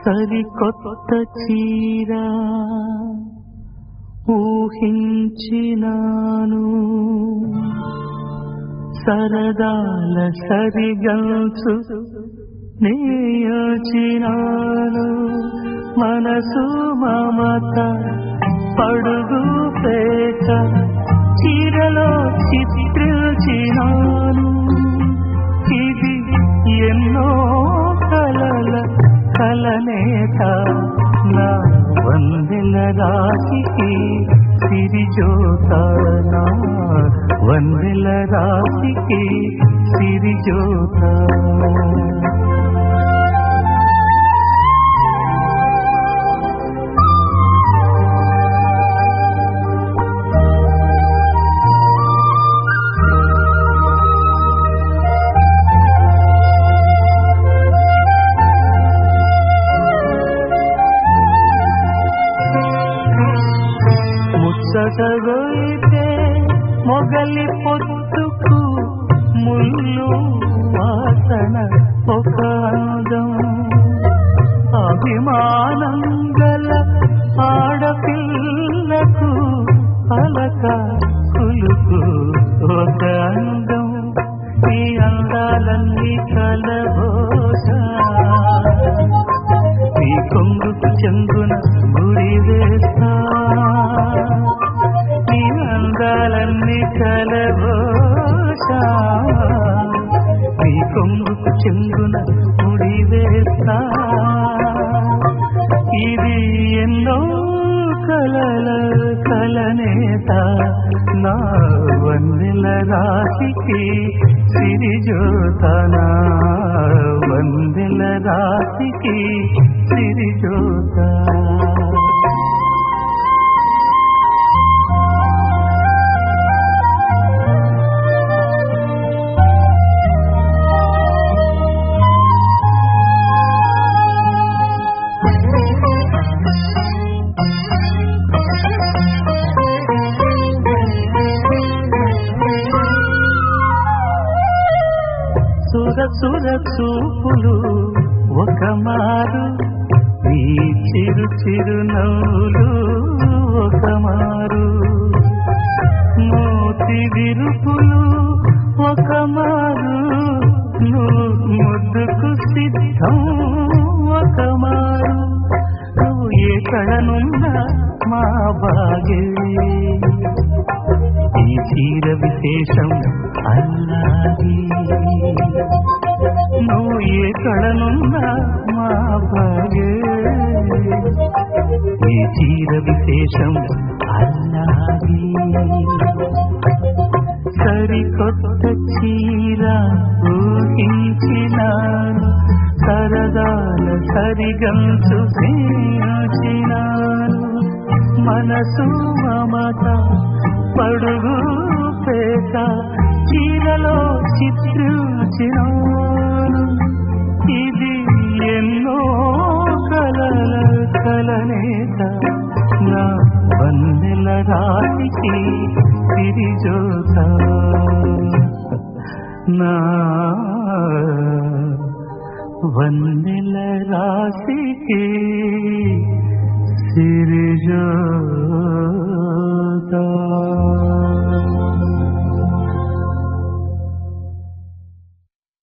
సరికొత్త చీర ఊహించినాను సరదాల సరిగల్చు నేయచినాను మనసు మమత పడుగు పేట చీరలో చిత్రించినాను ఇది ఎన్నో కలల కలనేత నా వందెల రాశికి సిరిజోత నా వందెల రాశికి సిరిజోత ముచ్చటగొయితే మొగలి పొత్తుకు ముళ్ళు వాసన ఒక అందం అభిమానం గల ఆడపిల్లకు అలక కులుకు ఒక అందం ఈ అందాలన్నీ కలబోసా ఈ కొంగుకు చెంగున గుడి వేస్తా ఈ అందాలన్నీ కలబోసా ఈ కొంగుకు చెంగున గుడి వేస్తా ఇది ఎన్నో కలల కలనేత నా వందెల రాశికి సిరిజోతనా వందెల రాశికి సిరిజోత సుర సుర చూపులు ఒక మారు ఈ చిరు చిరు నవ్వులు ఒక మారు మోతి విరుపులు ఒక మారు నువ్వు ముద్దుకు సిద్ధం ఒక మారు నువ్వు ఏ కళనున్నా మా బాగే ఈ చీర విశేషం అల్లాగే నువ్వు ఏ కళనున్నా మా బాగే ఈ చీర విశేషం అల్లాగే సరికొత్త చీర ఊహించినాను సరదాల సరిగంచు చేసినాను మనసు మమత పడుగు పేట చీరలో చిత్రించినాను ఇది ఎన్నో కలల కలనేత నా వందెల రాశికి సిరిజోత నా వందెల రాశికి సిరిజోత